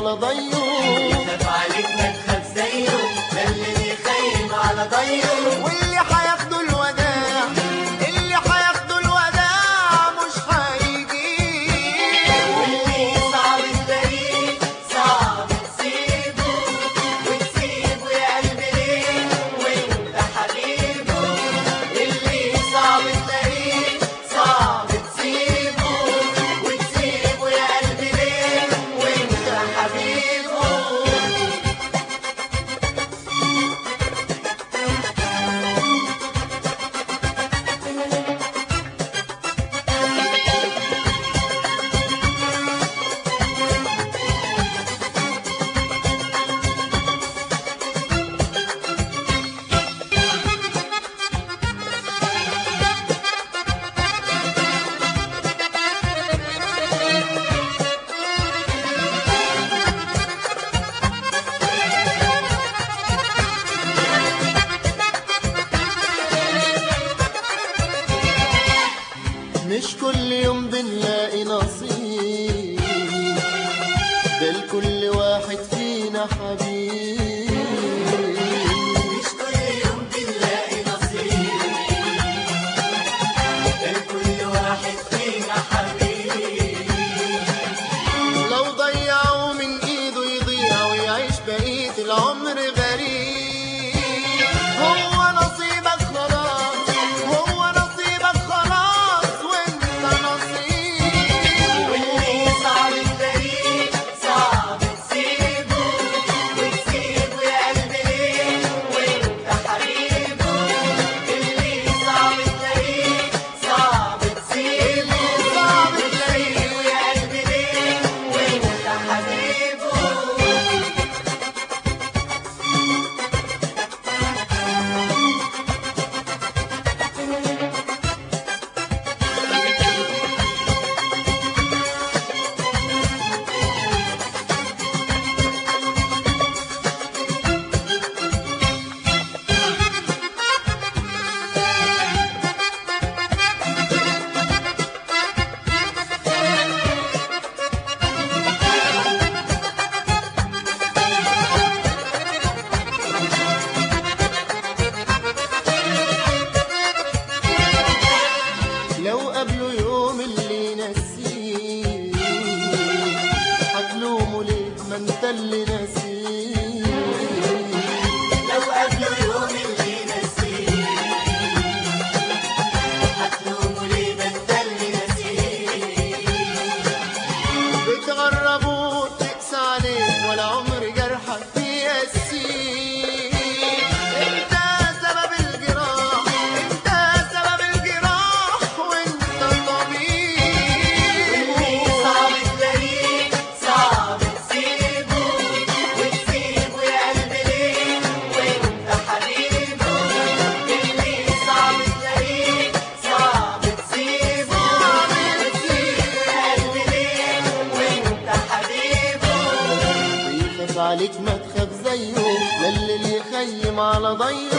على ضيه خاف عليك ما تخاف زيه ده اللي يخيم على ضيه واللي هياخدوا الوداع اللي هياخدوا الوداع مش هيجي واللي صعب تلاقيه صعب تسيبه وتسيبه يا قلبي ليه وانت حبيبه اللي صعب تلاقيه صعب تسيبه وتسيبه يا قلبي ليه وانت حبيبه مش كل يوم بنلاقي نصيب ده لكل واحد فينا حبيب مش كل يوم بنلاقي نصيب ده لكل واحد فينا حبيب لو ضيعوا من ايده يضيع ويعيش بقية العمر غريب هو نصيبك خلاص هو نصيبك خلاص وانت نصيب واللي صعب تلاقيه صعب تسيبه وتسيبه يا قلبي ليه وانت حبيبه اللي صعب تلاقيه صعب تسيبه صعب وتسيبه يا قلبي ليه وانت حبيبه لو قابله يوم اللي نسيه هتلومه ليه ما انت اللي نسيه لو قبله يوم اللي نسيه هتلومه ليه ما انت اللي نسيه بتغرب وتقسى عليك ولا عمر جرحك يقسيك انت سبب الجراح انت سبب الجراح وانت اللي طبيب صعب تلاقيه صعب تسيبه وتسيبه يا قلبي ليه وانت حبيبه اللي صعب تلاقيه صعب تسيبه وتسيبه يا قلبي ليه وانت حبيبه يخاف عليك ما تخاف زيه لا اللي يخيم على ضيه